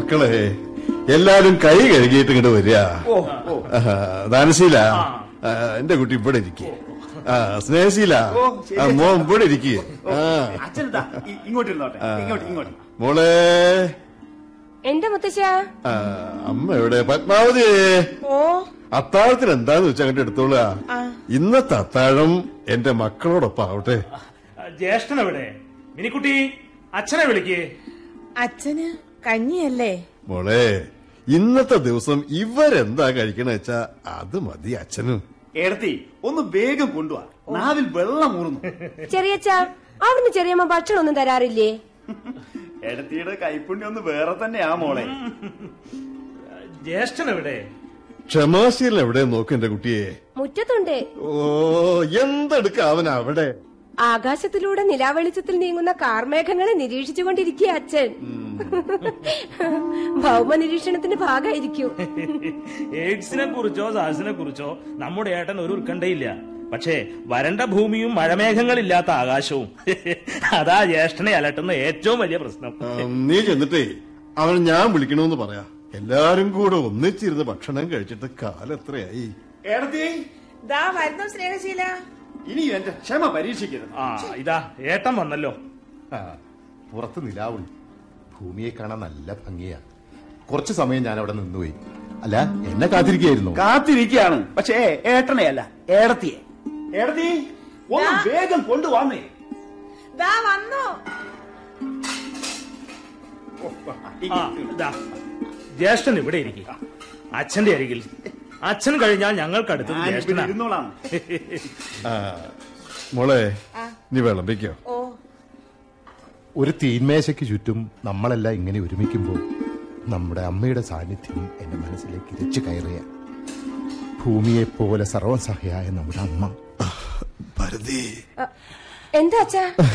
മക്കളെ എല്ലാരും കൈ കഴുകിയിട്ട് ഇങ്ങോട്ട് വരിക ഓ ഓ ആഹാ, ദാനശീല ആ, എന്റെ കുട്ടി ഇവിടെ ഇരിക്കുക ആ സ്നേഹശീല ഓ, ശരി. ആ, മോൻ ഇവിടെ ഇരിക്കുക ആ അച്ഛനെന്താ ഇ- ഇങ്ങോട്ട് ഇരുന്നോട്ടെ ഇങ്ങോട്ട് ഇങ്ങോട്ട് മോളെ എന്റെ മുത്തശ്ശ ആ, അമ്മ എവിടെ പത്മാവതി ഓ അത്താഴത്തിന് എന്താന്ന് വെച്ചാ അങ്ങോട്ട് എടുത്തോളുക ഇന്നത്തെ അത്താഴം എന്റെ മക്കളോടൊപ്പം ആവട്ടെ ജ്യേഷ്ഠൻ എവിടെ മിനിക്കുട്ടി അച്ഛനെ വിളിക്കേ അച്ഛന് കഞ്ഞിയല്ലേ മോളെ ഇന്നത്തെ ദിവസം ഇവരെന്താ കഴിക്കണ വെച്ചാ അത് മതി അച്ഛനും എടുത്തി ഒന്ന് വേഗം കൊണ്ടുവാ നാവിൽ വെള്ളം ഊറുന്നു ചെറിയച്ഛ അവിടുന്ന് ചെറിയമ്മ ഭക്ഷണം ഒന്നും തരാറില്ലേ എടത്തിയുടെ കൈപ്പുണ്യം ഒന്ന് വേറെ തന്നെയാ മോളെ ജ്യേഷ്ഠൻ എവിടെ ക്ഷമാശീലൻ എവിടെ നോക്ക് എന്റെ കുട്ടിയെ മുറ്റത്തുണ്ട് ഓ എന്തെടുക്ക അവൻ അവിടെ ആകാശത്തിലൂടെ നിലാവെളിച്ചത്തിൽ നീങ്ങുന്ന കാർമേഘങ്ങളെ നിരീക്ഷിച്ചുകൊണ്ടിരിക്കുക അച്ഛൻ ഭൗമ നിരീക്ഷണത്തിന്റെ ഭാഗമായിരിക്കും എയ്ഡ്സിനെ കുറിച്ചോ സാഹസിനെ കുറിച്ചോ നമ്മുടെ ഏട്ടൻ ഒരു ഉത്കണ്ഠയില്ല പക്ഷേ വരണ്ട ഭൂമിയും മഴമേഘങ്ങളില്ലാത്ത ആകാശവും അതാ ജ്യേഷ്ഠനെ അലട്ടുന്ന ഏറ്റവും വലിയ പ്രശ്നം ആ, നീ ചെന്നിട്ടേ അവൻ ഞാൻ വിളിക്കണമെന്ന് പറയാ എല്ലാരും കൂടെ ഒന്നിച്ചിരുന്ന് ഭക്ഷണം കഴിച്ചിട്ട് കാലെത്രയായി എടത്തി ദാ വരുന്നു സ്നേഹശീല ഇനി എന്റെ ക്ഷമ പരീക്ഷിക്കരുത് ആ ഇതാ ഏട്ടൻ വന്നല്ലോ ആ, പുറത്ത് നിലാവുണ്ട് ഭൂമിയെ കാണാൻ നല്ല ഭംഗിയാ കുറച്ചു സമയം ഞാൻ അവിടെ നിന്നുപോയി അല്ല എന്നെ കാത്തിരിക്കുകയായിരുന്നു കാത്തിരിക്കുകയാണ് പക്ഷേ ഏട്ടനെ അല്ല ഏടത്തിയെ ഏടത്തി ഒന്ന് വേഗം കൊണ്ടുവന്നേ ദാ വന്നു ആ ഇതാ ജ്യേഷ്ഠൻ ഇവിടെ ഇരിക്കുക അച്ഛന്റെ അരികിൽ അച്ഛൻ കഴിഞ്ഞാൽ ഞങ്ങൾക്കടുത്തത് ഞാൻ ഇവിടെ ജ്യേഷ്ഠനാ ഇരുന്നോളാം ആ, മോളെ നീ വിളമ്പിക്കോ ഓ ഒരു തീന്മേശയ്ക്ക് ചുറ്റും നമ്മളെല്ലാം ഇങ്ങനെ ഒരുമിക്കുമ്പോൾ നമ്മുടെ അമ്മയുടെ സാന്നിധ്യം എന്റെ മനസ്സിലേക്ക് ഇരച്ചു കയറിയ ഭൂമിയെ പോലെ സർവസഹയായ നമ്മുടെ അമ്മ ഭരതി എന്താ അച്ഛാ